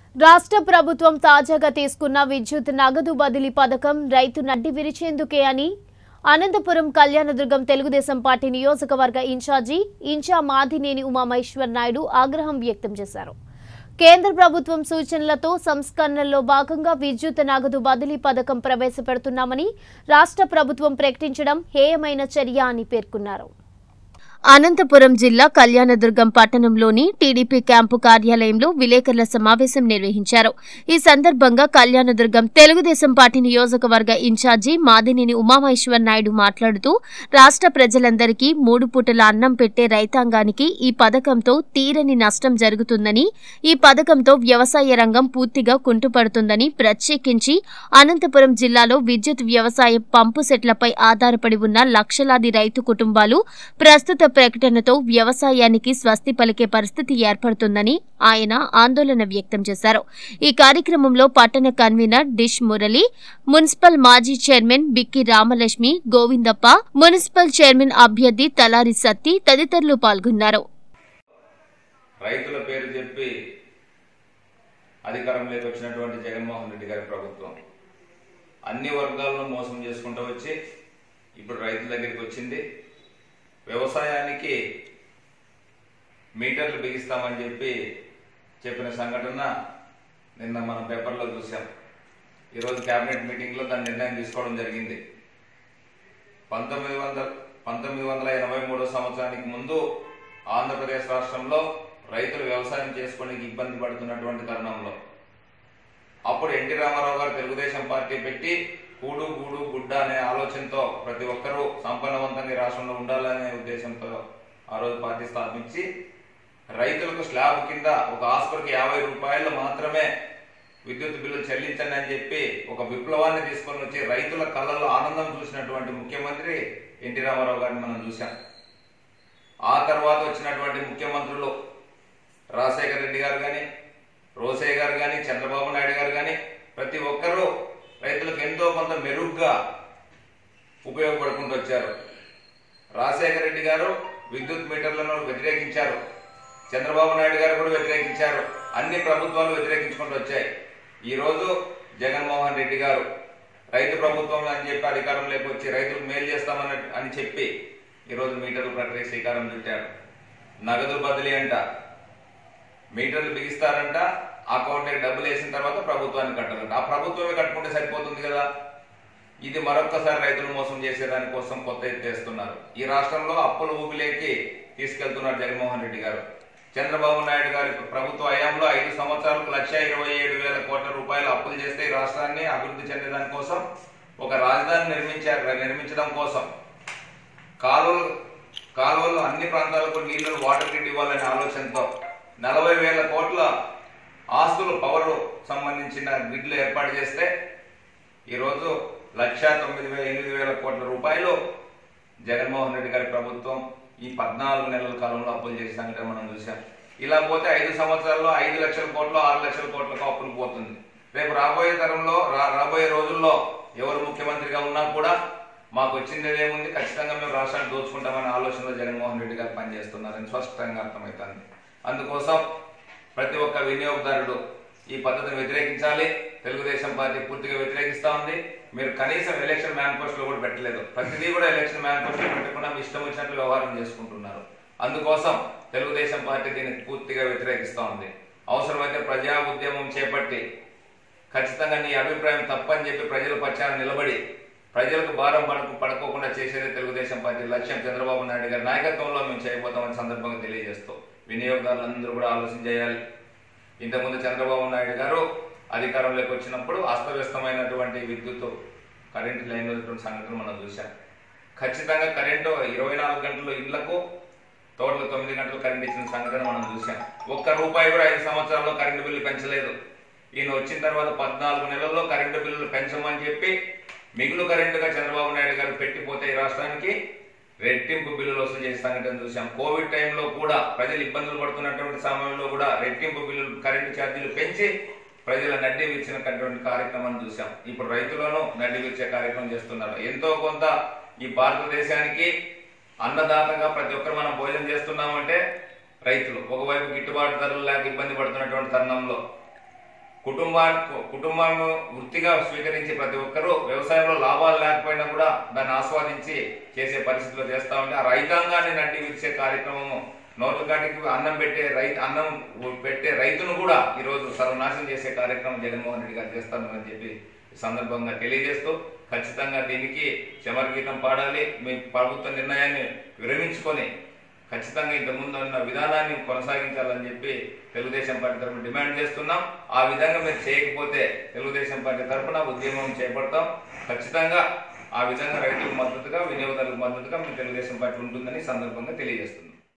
రాష్ట్ర ప్రభుత్వం తాజాగా తీసుకున్న విద్యుత్ నగదు బదిలీ పథకం రైతు నడ్డి విరిచేందుకే అని అనంతపురం కళ్యాణదుర్గం తెలుగుదేశం పార్టీ నియోజకవర్గ ఇన్ఛార్జి ఇన్ఛా మాదినేని ఉమామహేశ్వర్ నాయుడు ఆగ్రహం వ్యక్తం చేశారు కేంద్ర ప్రభుత్వం సూచనలతో సంస్కరణల్లో భాగంగా విద్యుత్ నగదు బదిలీ పథకం ప్రవేశపెడుతున్నామని రాష్ట్ర ప్రభుత్వం ప్రకటించడం హేయమైన చర్య అని పేర్కొన్నారు అనంతపురం జిల్లా కళ్యాణదుర్గం పట్టణంలోని టీడీపీ క్యాంపు కార్యాలయంలో విలేకరుల సమావేశం నిర్వహించారు ఈ సందర్భంగా కళ్యాణదుర్గం తెలుగుదేశం పార్టీ నియోజకవర్గ ఇన్ఛార్జి మాదినేని ఉమామహేశ్వర్ నాయుడు మాట్లాడుతూ రాష్ట్ర ప్రజలందరికీ మూడు పూటల అన్నం పెట్టే రైతాంగానికి ఈ పథకంతో తీరని నష్టం జరుగుతుందని ఈ పథకంతో వ్యవసాయ రంగం పూర్తిగా కుంటుపడుతుందని ప్రత్యేకించి అనంతపురం జిల్లాలో విద్యుత్ వ్యవసాయ పంపు సెట్లపై ఆధారపడి ఉన్న లక్షలాది రైతు కుటుంబాలు ప్రస్తుత ప్రకటనతో వ్యవసాయానికి స్వస్తి పలికే పరిస్థితి ఏర్పడుతుందని ఆయన ఆందోళన వ్యక్తం చేశారు ఈ కార్యక్రమంలో పట్టణ కన్వీనర్ డిష్ మురళి మున్సిపల్ మాజీ chairman Bikki Ramalakshmi Govindappa municipal chairman అభ్యర్థి తలారి సత్తి తదితరులు పాల్గొన్నారు రైతుల పేరు చెప్పి అధికారంలోకి వచ్చినటువంటి జగన్మోహన్ రెడ్డి గారి ప్రభుత్వం అన్ని వర్గాలను మోసం చేసుకుంటూ వచ్చి ఇప్పుడు రైతుల దగ్గరికి వచ్చింది వ్యవసాయానికి మీటర్లు బిగిస్తామని చెప్పి చెప్పిన సంఘటన నిన్న మన పేపర్లో చూసాం ఈరోజు కేబినెట్ మీటింగ్లో దాని నిర్ణయం తీసుకోవడం జరిగింది పంతొమ్మిది వందల పంతొమ్మిది వందల ఎనభై మూడో సంవత్సరానికి ముందు ఆంధ్రప్రదేశ్ రాష్ట్రంలో రైతులు వ్యవసాయం చేసుకోవడానికి ఇబ్బంది పడుతున్నటువంటి తరుణంలో అప్పుడు ఎన్టీ రామారావు గారు తెలుగుదేశం పార్టీ పెట్టి కూడు గూడు గుడ్డ అనే ఆలోచనతో ప్రతి ఒక్కరూ సంపన్నవంతంగా ఈ రాష్ట్రంలో ఉండాలనే ఉద్దేశంతో ఆ రోజు పార్టీ స్థాపించి రైతులకు స్లాబ్ కింద ఒక ఆస్పర్కి యాభై రూపాయలు మాత్రమే విద్యుత్ బిల్లు చెల్లించండి అని చెప్పి ఒక విప్లవాన్ని తీసుకొని వచ్చి రైతుల కళ్ళల్లో ఆనందం చూసినటువంటి ముఖ్యమంత్రి ఎన్టీ రామారావు గారిని మనం చూసాం ఆ తర్వాత వచ్చినటువంటి ముఖ్యమంత్రులు రాజశేఖర రెడ్డి గారు కానీ రోసయ్య గారు కానీ చంద్రబాబు నాయుడు గారు కానీ ప్రతి ఒక్కరూ రైతులకు ఎంతో కొంత మెరుగ్గా ఉపయోగపడుకుంటూ వచ్చారు రాజశేఖర రెడ్డి గారు విద్యుత్ మీటర్లను వ్యతిరేకించారు చంద్రబాబు నాయుడు గారు కూడా వ్యతిరేకించారు అన్ని ప్రభుత్వాలు వ్యతిరేకించుకుంటూ వచ్చాయి ఈ రోజు జగన్మోహన్ రెడ్డి గారు రైతు ప్రభుత్వం అని చెప్పి అధికారంలోకి వచ్చి రైతులకు మేలు చేస్తామని అని చెప్పి ఈరోజు మీటర్ల ప్రక్రియ శ్రీకారం చుట్టారు నగదు బదిలీ అంట మీటర్లు బిగిస్తారంట అకౌంట్కి డబ్బులు వేసిన తర్వాత ప్రభుత్వాన్ని కట్టాలంట ఆ ప్రభుత్వమే కట్టుకుంటే సరిపోతుంది కదా ఇది మరొక్కసారి రైతులు మోసం చేసే దానికోసం కొత్త ఎత్తు వేస్తున్నారు ఈ రాష్ట్రంలో అప్పుల ఊబిలేకి తీసుకెళ్తున్నారు జగన్మోహన్ రెడ్డి గారు చంద్రబాబు నాయుడు గారి ప్రభుత్వ హయాంలో ఐదు సంవత్సరాలకు లక్ష ఇరవై ఏడు వేల కోట్ల రూపాయలు అప్పులు చేస్తే ఈ రాష్ట్రాన్ని అభివృద్ధి చెందేదాని కోసం ఒక రాజధాని నిర్మించారు నిర్మించడం కోసం కాలువలు కాలువలు అన్ని ప్రాంతాలకు నీళ్లు వాటర్ గ్రిడ్ ఇవ్వాలనే ఆలోచనతో నలభై వేల కోట్ల ఆస్తులు పవర్ సంబంధించిన గ్రిడ్లు ఏర్పాటు చేస్తే ఈరోజు లక్ష తొమ్మిది వేల ఎనిమిది వేల కోట్ల రూపాయలు జగన్మోహన్ రెడ్డి గారి ప్రభుత్వం ఈ పద్నాలుగు నెలల కాలంలో అప్పులు చేసే సంఘటన మనం చూసాం ఇలా పోతే ఐదు సంవత్సరాల్లో ఐదు లక్షల కోట్లు ఆరు లక్షల కోట్లకు అప్పులు పోతుంది రేపు రాబోయే తరంలో రా- రాబోయే రోజుల్లో ఎవరు ముఖ్యమంత్రిగా ఉన్నా కూడా మాకు వచ్చింది ఏముంది ఖచ్చితంగా మేము రాష్ట్రాన్ని దోచుకుంటామనే ఆలోచనలో జగన్మోహన్ రెడ్డి గారు పనిచేస్తున్నారని స్పష్టంగా అర్థమవుతుంది అందుకోసం ప్రతి ఒక్క వినియోగదారుడు ఈ పద్ధతిని వ్యతిరేకించాలి తెలుగుదేశం పార్టీ పూర్తిగా వ్యతిరేకిస్తా ఉంది మీరు కనీసం ఎలక్షన్ మేనిఫెస్టోలో కూడా పెట్టలేదు ప్రతిదీ కూడా ఎలక్షన్ మేనిఫెస్టో పెట్టకుండా మీ ఇష్టం వచ్చినట్లు వ్యవహారం చేసుకుంటున్నారు అందుకోసం తెలుగుదేశం పార్టీ దీన్ని పూర్తిగా వ్యతిరేకిస్తా ఉంది అవసరమైతే ప్రజా ఉద్యమం చేపట్టి ఖచ్చితంగా నీ అభిప్రాయం తప్పని చెప్పి ప్రజల పక్షాన నిలబడి ప్రజలకు భారం పడకు పడుకోకుండా చేసేదే తెలుగుదేశం పార్టీ లక్ష్యం చంద్రబాబు నాయుడు గారి నాయకత్వంలో మేము చేయబోతామని సందర్భంగా తెలియజేస్తూ వినియోగదారులందరూ కూడా ఆలోచన చేయాలి ఇంతకుముందు చంద్రబాబు నాయుడు గారు అధికారంలోకి వచ్చినప్పుడు అస్తవ్యస్తమైనటువంటి విద్యుత్ కరెంటు లైన్ వదిలిన సంఘటన మనం చూసాం ఖచ్చితంగా కరెంటు ఇరవై నాలుగు గంటలు ఇళ్లకు తోటలు తొమ్మిది గంటలు కరెంట్ ఇచ్చిన సంఘటన మనం చూసాం ఒక్క రూపాయి కూడా ఐదు సంవత్సరాల్లో కరెంటు బిల్లు పెంచలేదు ఈయన వచ్చిన తర్వాత పద్నాలుగు నెలల్లో కరెంటు బిల్లులు పెంచమని చెప్పి మిగులు కరెంటుగా చంద్రబాబు నాయుడు గారు పెట్టిపోతే ఈ రాష్ట్రానికి రెట్టింపు బిల్లులు వసూలు చేసే సంఘటన చూసాం కోవిడ్ టైంలో కూడా ప్రజలు ఇబ్బందులు పడుతున్నటువంటి సమయంలో కూడా రెట్టింపు బిల్లులు కరెంటు ఛార్జీలు పెంచి ప్రజల నడ్డి విరిచినటువంటి కార్యక్రమాన్ని చూసాం ఇప్పుడు రైతులను నడ్డి విరిచే కార్యక్రమం చేస్తున్నారు ఎంతో కొంత ఈ భారతదేశానికి అన్నదాతగా ప్రతి ఒక్కరు మనం భోజనం చేస్తున్నామంటే రైతులు ఒకవైపు గిట్టుబాటు ధరలు లేక ఇబ్బంది పడుతున్నటువంటి తరుణంలో కుటుంబానికి కుటుంబం వృత్తిగా స్వీకరించి ప్రతి ఒక్కరూ వ్యవసాయంలో లాభాలు లేకపోయినా కూడా దాన్ని ఆస్వాదించి చేసే పరిస్థితిలో చేస్తా ఉంటే ఆ రైతాంగాన్ని నడ్డి విరిచే కార్యక్రమము నోట్ల కాటికి అన్నం పెట్టే రైతు అన్నం పెట్టే రైతును కూడా ఈరోజు సర్వనాశనం చేసే కార్యక్రమం జగన్మోహన్ రెడ్డి గారు చేస్తానని చెప్పి ఈ సందర్భంగా తెలియజేస్తూ ఖచ్చితంగా దీనికి చమరగీతం పాడాలి మీ ప్రభుత్వ నిర్ణయాన్ని విరమించుకొని ఖచ్చితంగా ఇంత ముందు ఉన్న విధానాన్ని కొనసాగించాలని చెప్పి తెలుగుదేశం పార్టీ తరఫున డిమాండ్ చేస్తున్నాం ఆ విధంగా మీరు చేయకపోతే తెలుగుదేశం పార్టీ తరఫున ఉద్యమం చేపడతాం ఖచ్చితంగా ఆ విధంగా రైతులకు మద్దతుగా వినియోగదారులకు మద్దతుగా మీ తెలుగుదేశం పార్టీ ఉంటుందని ఈ సందర్భంగా తెలియజేస్తున్నాం